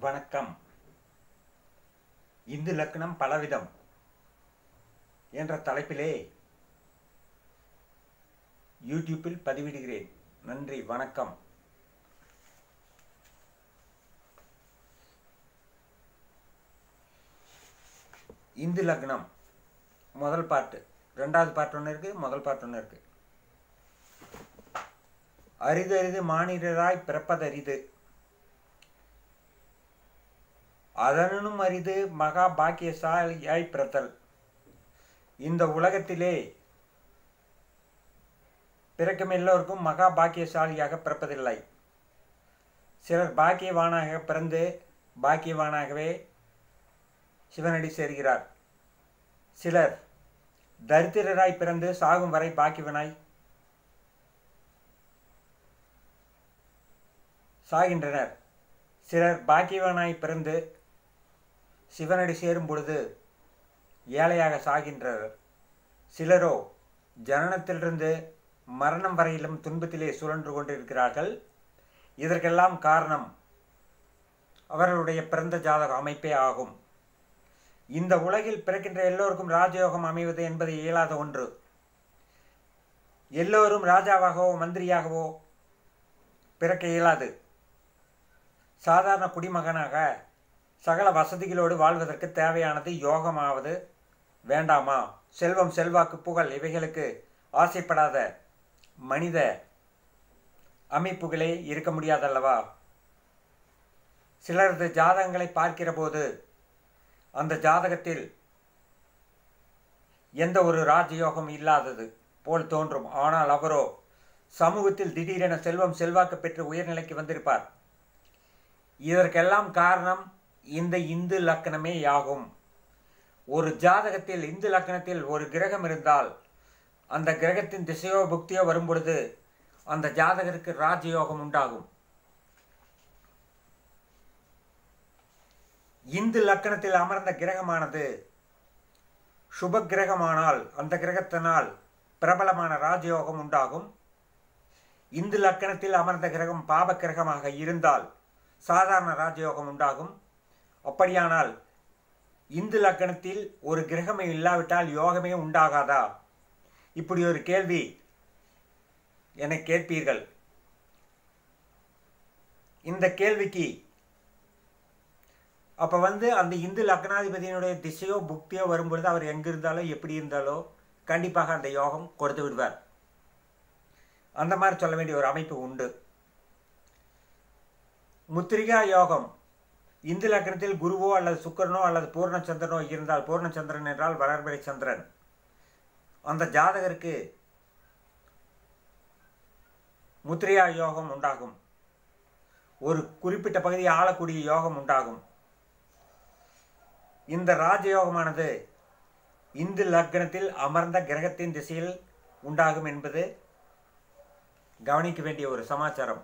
வணக்கம் இந்து லக்னம் பலவிதம் என்ற தலைப்பிலே யூடியூப்பில் பதிவிடுகிறேன் நன்றி வணக்கம் இந்து லக்னம் முதல் பாட்டு ரெண்டாவது பாட்டு ஒன்று இருக்குது முதல் பாட்டு ஒன்று இருக்குது அரிது அரிது மானிடராய் பிறப்பதரிது அதனும் அரிது மகா பாக்கியசாலியாய் பிறத்தல் இந்த உலகத்திலே பிறக்கும் எல்லோருக்கும் மகா பாக்கியசாலியாக பிறப்பதில்லை சிலர் பாக்கியவானாக பிறந்து பாக்கியவானாகவே சிவனடி சேர்கிறார் சிலர் தரித்திரராய் பிறந்து சாகும் வரை பாக்கியவனாய் சாகின்றனர் சிலர் பாக்கியவனாய் பிறந்து சிவனடி சேரும் பொழுது ஏழையாக சாகின்றனர் சிலரோ ஜனனத்திலிருந்து மரணம் வரையிலும் துன்பத்திலே சுழன்று கொண்டிருக்கிறார்கள் இதற்கெல்லாம் காரணம் அவர்களுடைய பிறந்த ஜாதக அமைப்பே ஆகும் இந்த உலகில் பிறக்கின்ற எல்லோருக்கும் ராஜயோகம் அமைவது என்பது இயலாத ஒன்று எல்லோரும் ராஜாவாகவோ மந்திரியாகவோ பிறக்க இயலாது சாதாரண குடிமகனாக சகல வசதிகளோடு வாழ்வதற்கு தேவையானது யோகமாவது வேண்டாமா செல்வம் செல்வாக்கு புகழ் இவைகளுக்கு ஆசைப்படாத மனித அமைப்புகளே இருக்க முடியாதல்லவா சிலரது ஜாதகங்களை பார்க்கிற போது அந்த ஜாதகத்தில் எந்த ஒரு ராஜயோகம் இல்லாதது போல் தோன்றும் ஆனால் அவரோ சமூகத்தில் திடீரென செல்வம் செல்வாக்கு பெற்று உயர்நிலைக்கு வந்திருப்பார் இதற்கெல்லாம் காரணம் இந்த இந்து லக்கணமே யாகும் ஒரு ஜாதகத்தில் இந்து லக்கணத்தில் ஒரு கிரகம் இருந்தால் அந்த கிரகத்தின் திசையோ புக்தியோ வரும் பொழுது அந்த ஜாதகருக்கு ராஜயோகம் உண்டாகும் இந்து லக்கணத்தில் அமர்ந்த கிரகமானது சுப கிரகமானால் அந்த கிரகத்தினால் பிரபலமான ராஜயோகம் உண்டாகும் இந்து லக்கணத்தில் அமர்ந்த கிரகம் பாப கிரகமாக இருந்தால் சாதாரண ராஜயோகம் உண்டாகும் அப்படியானால் இந்து லக்கணத்தில் ஒரு கிரகமே இல்லாவிட்டால் யோகமே உண்டாகாதா இப்படி ஒரு கேள்வி என கேட்பீர்கள் இந்த கேள்விக்கு அப்போ வந்து அந்த இந்து லக்னாதிபதியினுடைய திசையோ புக்தியோ வரும்பொழுது அவர் எங்கே இருந்தாலோ எப்படி இருந்தாலோ கண்டிப்பாக அந்த யோகம் கொடுத்து விடுவார் அந்த மாதிரி சொல்ல வேண்டிய ஒரு அமைப்பு உண்டு முத்திரிகா யோகம் இந்து லக்கணத்தில் குருவோ அல்லது சுக்கரனோ அல்லது பூர்ணச்சந்திரனோ இருந்தால் பூர்ணச்சந்திரன் என்றால் வளர்பிறை சந்திரன் அந்த ஜாதகருக்கு முத்திரையா யோகம் உண்டாகும் ஒரு குறிப்பிட்ட பகுதியை ஆளக்கூடிய யோகம் உண்டாகும் இந்த ராஜயோகமானது இந்து லக்னத்தில் அமர்ந்த கிரகத்தின் திசையில் உண்டாகும் என்பது கவனிக்க வேண்டிய ஒரு சமாச்சாரம்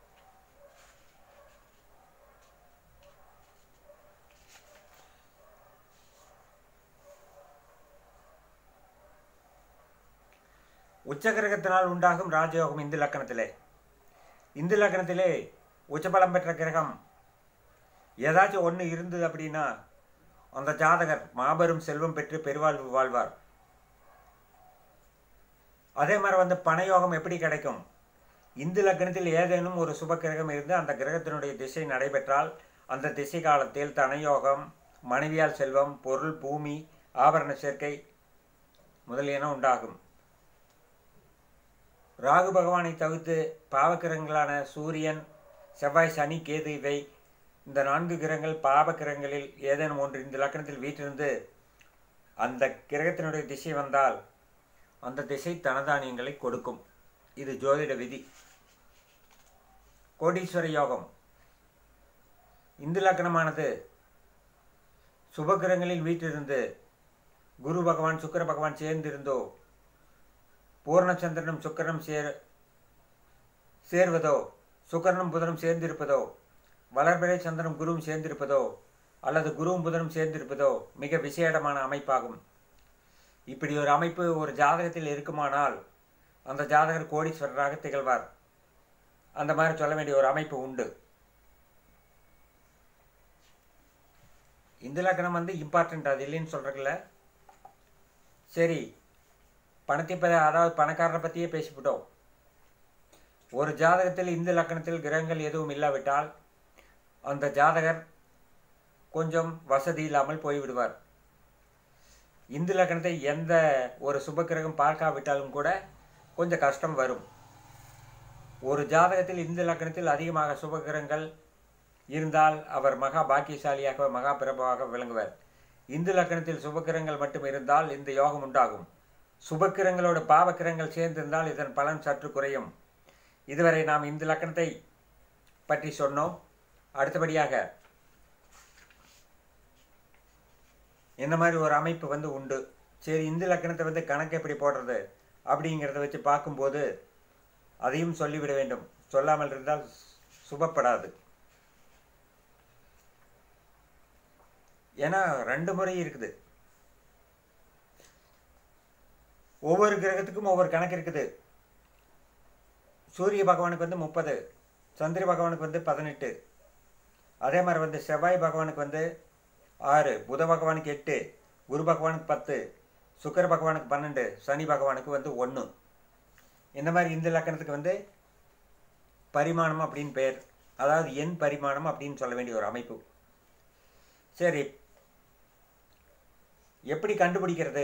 உச்சகிரகத்தினால் உண்டாகும் ராஜயோகம் இந்து லக்கணத்திலே இந்து லக்கணத்திலே உச்சபலம் பெற்ற கிரகம் ஏதாச்சும் ஒன்று இருந்தது அப்படின்னா அந்த ஜாதகர் மாபெரும் செல்வம் பெற்று பெருவாழ்வு வாழ்வார் அதே மாதிரி வந்து பணயோகம் எப்படி கிடைக்கும் இந்து லக்னத்தில் ஏதேனும் ஒரு சுப கிரகம் இருந்து அந்த கிரகத்தினுடைய திசை நடைபெற்றால் அந்த திசை காலத்தில் தனயோகம் மனைவியால் செல்வம் பொருள் பூமி ஆபரண சேர்க்கை முதலியன உண்டாகும் ராகு பகவானை தவிர்த்து பாவக்கிரகங்களான சூரியன் செவ்வாய் சனி கேது இவை இந்த நான்கு கிரகங்கள் பாப கிரகங்களில் ஏதேனும் ஒன்று இந்த லக்கணத்தில் வீட்டிலிருந்து அந்த கிரகத்தினுடைய திசை வந்தால் அந்த திசை தனதானியங்களை கொடுக்கும் இது ஜோதிட விதி கோடீஸ்வர யோகம் இந்து லக்கணமானது சுபகிரகங்களில் வீட்டிலிருந்து குரு பகவான் சுக்கர பகவான் சேர்ந்திருந்தோ பூர்ணச்சந்திரனும் சுக்கரனும் சேர் சேர்வதோ சுக்கரனும் புதனும் சேர்ந்திருப்பதோ வளர்பிறை சந்திரனும் குருவும் சேர்ந்திருப்பதோ அல்லது குருவும் புதனும் சேர்ந்திருப்பதோ மிக விசேடமான அமைப்பாகும் இப்படி ஒரு அமைப்பு ஒரு ஜாதகத்தில் இருக்குமானால் அந்த ஜாதகர் கோடீஸ்வரராக திகழ்வார் அந்த மாதிரி சொல்ல வேண்டிய ஒரு அமைப்பு உண்டு இந்து லக்கணம் வந்து இம்பார்ட்டண்ட் அது இல்லைன்னு சொல்கிறதில்ல சரி பணத்தை ப அதாவது பணக்காரரை பற்றியே பேசிவிட்டோம் ஒரு ஜாதகத்தில் இந்து லக்கணத்தில் கிரகங்கள் எதுவும் இல்லாவிட்டால் அந்த ஜாதகர் கொஞ்சம் வசதி இல்லாமல் போய்விடுவார் இந்து லக்கணத்தை எந்த ஒரு சுபக்கிரகம் பார்க்காவிட்டாலும் கூட கொஞ்சம் கஷ்டம் வரும் ஒரு ஜாதகத்தில் இந்து லக்கணத்தில் அதிகமாக சுபகிரகங்கள் இருந்தால் அவர் மகா பாக்கியசாலியாக மகா பிரபவாக விளங்குவார் இந்து லக்கணத்தில் சுபக்கிரகங்கள் மட்டும் இருந்தால் இந்த யோகம் உண்டாகும் சுபக்கிரங்களோட பாவக்கிரங்கள் சேர்ந்திருந்தால் இதன் பலன் சற்று குறையும் இதுவரை நாம் இந்து லக்கணத்தை பற்றி சொன்னோம் அடுத்தபடியாக இந்த மாதிரி ஒரு அமைப்பு வந்து உண்டு சரி இந்து லக்கணத்தை வந்து கணக்கு எப்படி போடுறது அப்படிங்கிறத வச்சு பார்க்கும்போது அதையும் சொல்லிவிட வேண்டும் சொல்லாமல் இருந்தால் சுபப்படாது ஏன்னா ரெண்டு முறை இருக்குது ஒவ்வொரு கிரகத்துக்கும் ஒவ்வொரு கணக்கு இருக்குது சூரிய பகவானுக்கு வந்து முப்பது சந்திர பகவானுக்கு வந்து பதினெட்டு அதே மாதிரி வந்து செவ்வாய் பகவானுக்கு வந்து ஆறு புத பகவானுக்கு எட்டு குரு பகவானுக்கு பத்து சுக்கர பகவானுக்கு பன்னெண்டு சனி பகவானுக்கு வந்து ஒன்று இந்த மாதிரி இந்த லக்கணத்துக்கு வந்து பரிமாணம் அப்படின்னு பெயர் அதாவது எண் பரிமாணம் அப்படின்னு சொல்ல வேண்டிய ஒரு அமைப்பு சரி எப்படி கண்டுபிடிக்கிறது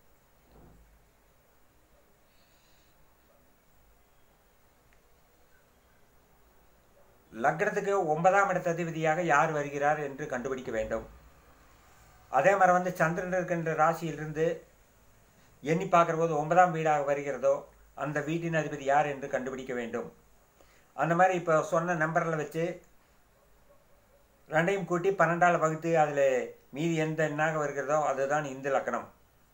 லக்னத்துக்கு ஒன்பதாம் இடத்த அதிபதியாக யார் வருகிறார் என்று கண்டுபிடிக்க வேண்டும் அதே மாதிரி வந்து சந்திரன் இருக்கின்ற ராசியிலிருந்து எண்ணி பார்க்குற போது ஒன்பதாம் வீடாக வருகிறதோ அந்த வீட்டின் அதிபதி யார் என்று கண்டுபிடிக்க வேண்டும் அந்த மாதிரி இப்போ சொன்ன நம்பரில் வச்சு ரெண்டையும் கூட்டி பன்னெண்டால் வகுத்து அதில் மீதி எந்த எண்ணாக வருகிறதோ அதுதான் இந்து லக்கணம்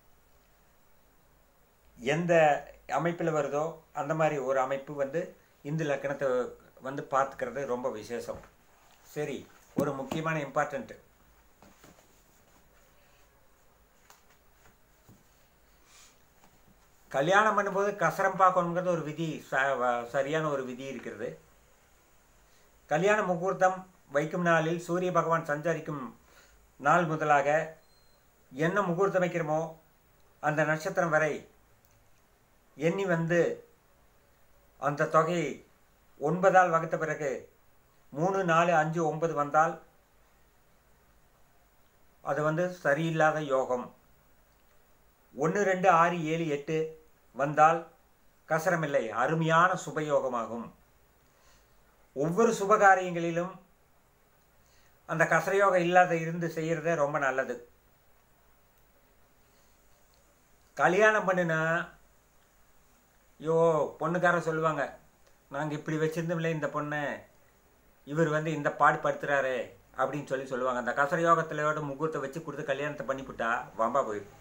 எந்த அமைப்பில் வருதோ அந்த மாதிரி ஒரு அமைப்பு வந்து இந்து லக்கணத்தை வந்து பார்த்துக்கிறது ரொம்ப விசேஷம் சரி ஒரு முக்கியமான இம்பார்ட்டண்ட்டு கல்யாணம் பண்ணும்போது கசரம் பார்க்கணுங்கிறது ஒரு விதி சரியான ஒரு விதி இருக்கிறது கல்யாண முகூர்த்தம் வைக்கும் நாளில் சூரிய பகவான் சஞ்சரிக்கும் நாள் முதலாக என்ன முகூர்த்தம் வைக்கிறோமோ அந்த நட்சத்திரம் வரை எண்ணி வந்து அந்த தொகையை ஒன்பதால் வகுத்த பிறகு மூணு நாலு அஞ்சு ஒன்பது வந்தால் அது வந்து சரியில்லாத யோகம் ஒன்று ரெண்டு ஆறு ஏழு எட்டு வந்தால் கசரமில்லை அருமையான சுபயோகமாகும் ஒவ்வொரு சுபகாரியங்களிலும் அந்த கசரயோகம் இல்லாத இருந்து செய்கிறதே ரொம்ப நல்லது கல்யாணம் பண்ணுனா ஐயோ பொண்ணுக்காரன் சொல்லுவாங்க நாங்கள் இப்படி வச்சுருந்தோம்ல இந்த பொண்ணை இவர் வந்து இந்த பாடு படுத்துறாரு அப்படின்னு சொல்லி சொல்லுவாங்க அந்த கசர யோகத்திலோட முகூர்த்தை வச்சு கொடுத்து கல்யாணத்தை பண்ணிவிட்டா வம்பா போயிடும்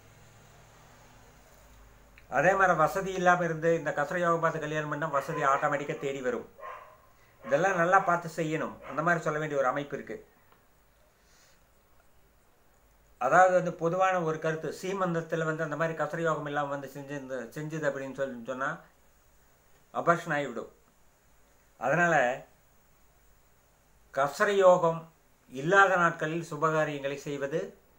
அதே மாதிரி வசதி இல்லாமல் இருந்து இந்த கசர யோகம் பார்த்து கல்யாணம் பண்ணால் வசதி ஆட்டோமேட்டிக்காக தேடி வரும் இதெல்லாம் நல்லா பார்த்து செய்யணும் அந்த மாதிரி சொல்ல வேண்டிய ஒரு அமைப்பு இருக்குது அதாவது வந்து பொதுவான ஒரு கருத்து சீமந்தத்தில் வந்து அந்த மாதிரி கசர யோகம் இல்லாமல் வந்து செஞ்சு செஞ்சுது அப்படின்னு சொல்லி சொன்னால் அபர்ஷன் ஆகிவிடும் அதனால் கசர யோகம் இல்லாத நாட்களில் சுபகாரியங்களை செய்வது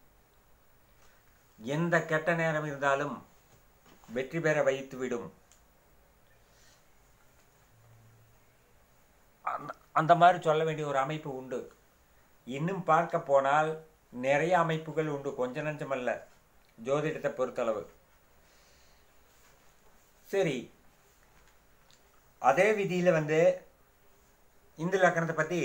எந்த கெட்ட நேரம் இருந்தாலும் வெற்றி பெற வைத்துவிடும் அந்த மாதிரி சொல்ல வேண்டிய ஒரு அமைப்பு உண்டு இன்னும் பார்க்க போனால் நிறைய அமைப்புகள் உண்டு கொஞ்ச நஞ்சமல்ல ஜோதிடத்தை பொறுத்தளவு சரி அதே விதியில் வந்து இந்து லக்கணத்தை பற்றி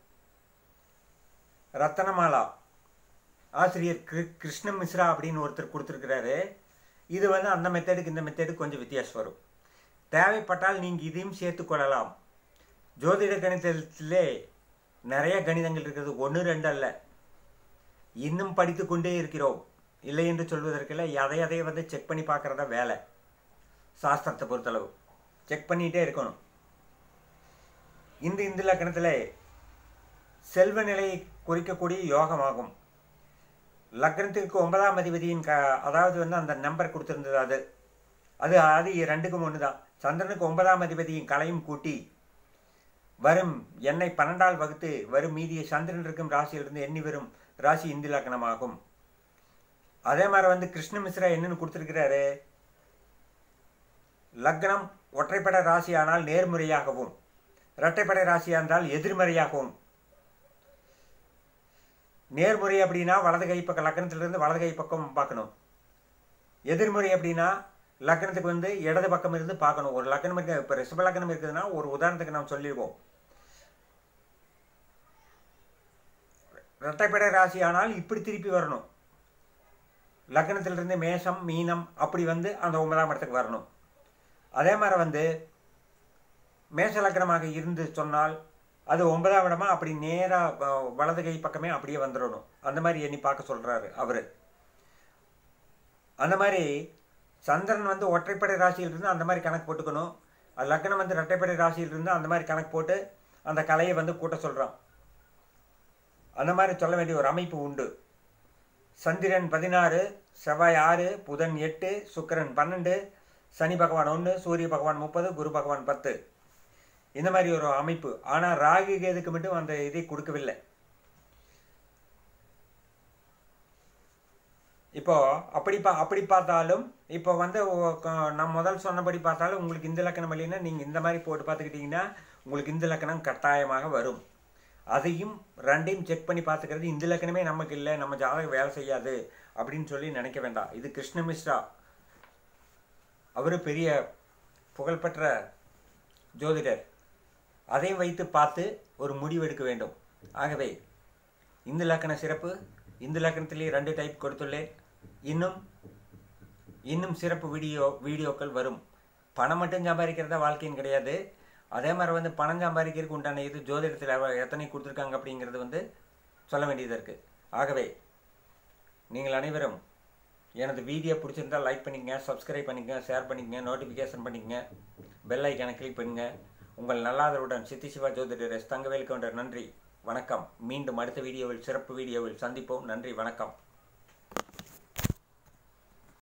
ரத்தனமாலா ஆசிரியர் கிரு கிருஷ்ண மிஸ்ரா அப்படின்னு ஒருத்தர் கொடுத்துருக்கிறாரு இது வந்து அந்த மெத்தடுக்கு இந்த மெத்தடுக்கு கொஞ்சம் வித்தியாசம் வரும் தேவைப்பட்டால் நீங்கள் இதையும் சேர்த்து கொள்ளலாம் ஜோதிட கணிதத்திலே நிறைய கணிதங்கள் இருக்கிறது ஒன்று ரெண்டு அல்ல இன்னும் படித்து கொண்டே இருக்கிறோம் இல்லை என்று சொல்வதற்கில்ல எதை எதை வந்து செக் பண்ணி பார்க்குறதா வேலை சாஸ்திரத்தை பொறுத்தளவு செக் பண்ணிகிட்டே இருக்கணும் இந்த இந்து லக்கணத்தில் செல்வ நிலையை குறிக்கக்கூடிய யோகமாகும் லக்னத்திற்கு ஒன்பதாம் அதிபதியின் க அதாவது வந்து அந்த நம்பர் கொடுத்துருந்தது அது அது அது ரெண்டுக்கும் ஒன்று தான் சந்திரனுக்கு ஒன்பதாம் அதிபதியின் கலையும் கூட்டி வரும் எண்ணெய் பன்னெண்டால் வகுத்து வரும் மீதியை சந்திரன் இருக்கும் ராசியிலிருந்து எண்ணி வரும் ராசி இந்து லக்னமாகும் அதே மாதிரி வந்து கிருஷ்ண மிஸ்ரா என்னன்னு கொடுத்துருக்கிறாரு லக்னம் ஒற்றைப்படை ராசியானால் நேர்முறையாகவும் இரட்டைப்படை ராசியாக இருந்தால் எதிர்மறையாகவும் நேர்முறை அப்படின்னா வலது கை பக்கம் லக்னத்திலிருந்து வலது கை பக்கம் பார்க்கணும் எதிர்முறை அப்படின்னா லக்னத்துக்கு வந்து இடது பக்கம் இருந்து பார்க்கணும் ஒரு லக்னம் இருக்க இப்போ ரிஷப லக்னம் இருக்குதுன்னா ஒரு உதாரணத்துக்கு நாம் சொல்லிடுவோம் இரட்டைப்படை ராசி ஆனால் இப்படி திருப்பி வரணும் லக்னத்திலிருந்து மேஷம் மீனம் அப்படி வந்து அந்த ஒன்பதாம் இடத்துக்கு வரணும் அதே மாதிரி வந்து மேஷ லக்னமாக இருந்து சொன்னால் அது ஒன்பதாம் இடமா அப்படி நேராக வலது கை பக்கமே அப்படியே வந்துடணும் அந்த மாதிரி எண்ணி பார்க்க சொல்கிறாரு அவர் அந்த மாதிரி சந்திரன் வந்து ஒற்றைப்படை ராசியிலிருந்து அந்த மாதிரி கணக்கு போட்டுக்கணும் லக்னம் வந்து இரட்டைப்படை ராசியிலிருந்து அந்த மாதிரி கணக்கு போட்டு அந்த கலையை வந்து கூட்ட சொல்கிறான் அந்த மாதிரி சொல்ல வேண்டிய ஒரு அமைப்பு உண்டு சந்திரன் பதினாறு செவ்வாய் ஆறு புதன் எட்டு சுக்கிரன் பன்னெண்டு சனி பகவான் ஒன்று சூரிய பகவான் முப்பது குரு பகவான் பத்து இந்த மாதிரி ஒரு அமைப்பு ஆனால் ராகு கேதுக்கு மட்டும் அந்த இதை கொடுக்கவில்லை இப்போ அப்படி பா அப்படி பார்த்தாலும் இப்போ வந்து ஒ- க- நான் முதல் சொன்னபடி பார்த்தாலும் உங்களுக்கு இந்த லக்கணம் இல்லைன்னா நீங்கள் இந்த மாதிரி போட்டு பார்த்துக்கிட்டிங்கன்னா உங்களுக்கு இந்த லக்கணம் கட்டாயமாக வரும் அதையும் ரெண்டையும் செக் பண்ணி பார்த்துக்கிறது இந்த லக்கணமே நமக்கு இல்லை நம்ம ஜாதகம் வேலை செய்யாது அப்படின்னு சொல்லி நினைக்க வேண்டாம் இது கிருஷ்ண மிஸ்ரா அவர் பெரிய புகழ்பெற்ற ஜோதிடர் அதையும் வைத்து பார்த்து ஒரு முடிவு எடுக்க வேண்டும் ஆகவே இந்த லக்கண சிறப்பு இந்த லக்கணத்திலே ரெண்டு டைப் கொடுத்துள்ளேன் இன்னும் இன்னும் சிறப்பு வீடியோ வீடியோக்கள் வரும் பணம் மட்டும் சம்பாதிக்கிறதா வாழ்க்கைன்னு கிடையாது அதே மாதிரி வந்து பணம் சம்பாதிக்கிறதுக்கு உண்டான இது ஜோதிடத்தில் எவ்வ- எத்தனை கொடுத்துருக்காங்க அப்படிங்கிறது வந்து சொல்ல வேண்டியதாக இருக்குது ஆகவே நீங்கள் அனைவரும் எனது வீடியோ பிடிச்சிருந்தா லைக் பண்ணிக்கங்க சப்ஸ்கிரைப் பண்ணிக்கங்க ஷேர் பண்ணிக்கங்க நோட்டிஃபிகேஷன் பண்ணிக்கங்க பெல் ஐக்கானை கிளிக் பண்ணுங்க உங்கள் நல்லாதருடன் சித்தி சிவா ஜோதிடர் எஸ் தங்கவேல் கவுண்டர் நன்றி வணக்கம் மீண்டும் அடுத்த வீடியோவில் சிறப்பு வீடியோவில் சந்திப்போம் நன்றி வணக்கம்